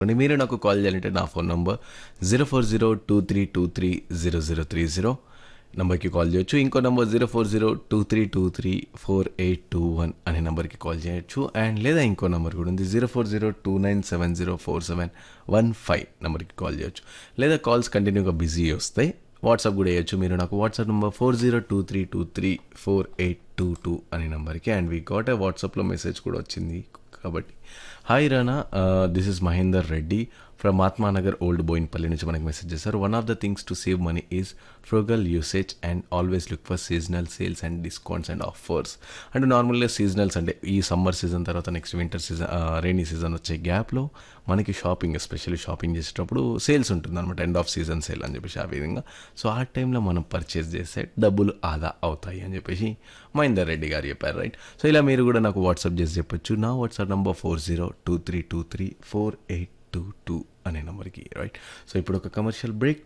అండి మీరు నాకు కాల్ చేయాలంటే నా phone number zero four zero two three two three zero zero three zero నెంబర్కి కాల్ చేయొచ్చు ఇంకో number zero four zero two three two three four eight two one అనే నెంబర్కి కాల్ చేయొచ్చు అండ్ లేదా ఇంకో నెంబర్ కూడా ఉంది zero four zero two nine seven zero four seven one five నెంబర్కి కాల్ చేయొచ్చు లేదా కాల్స్ కంటిన్యూగా బిజీ వస్తాయి వాట్సాప్ కూడా వేయచ్చు మీరు నాకు WhatsApp number four zero two three two three four eight two two అనే నెంబర్కి అండ్ వీ గాట్ ఏ వాట్సాప్లో మెసేజ్ కూడా వచ్చింది కాబట్టి hi Rana this is Mahender Reddy from Atmanagar old Bowenpally నుంచి మనకి మెసేజ్ చేశారు one of the things to save money is frugal usage and always look for seasonal sales and discounts and offers అంటే నార్మల్గా seasonals అంటే ఈ సమ్మర్ సీజన్ తర్వాత next winter season rainy season వచ్చే గ్యాప్లో మనకి షాపింగ్ ఎస్పెషల్లీ షాపింగ్ చేసేటప్పుడు sales ఉంటుంది అనమాట ఎండ్ ఆఫ్ సీజన్ సేల్ అని చెప్పేసి ఆ విధంగా సో ఆ టైంలో మనం పర్చేస్ చేస్తే డబ్బులు ఆదా అవుతాయి అని చెప్పేసి మహేందర్ రెడ్డి గారు చెప్పారు రైట్ సో ఇలా మీరు కూడా నాకు వాట్సాప్ చేసి చెప్పొచ్చు నా WhatsApp number four zero two three two three four eight two two అనే నెంబర్కి రైట్ సో ఇప్పుడు ఒక కమర్షియల్ బ్రేక్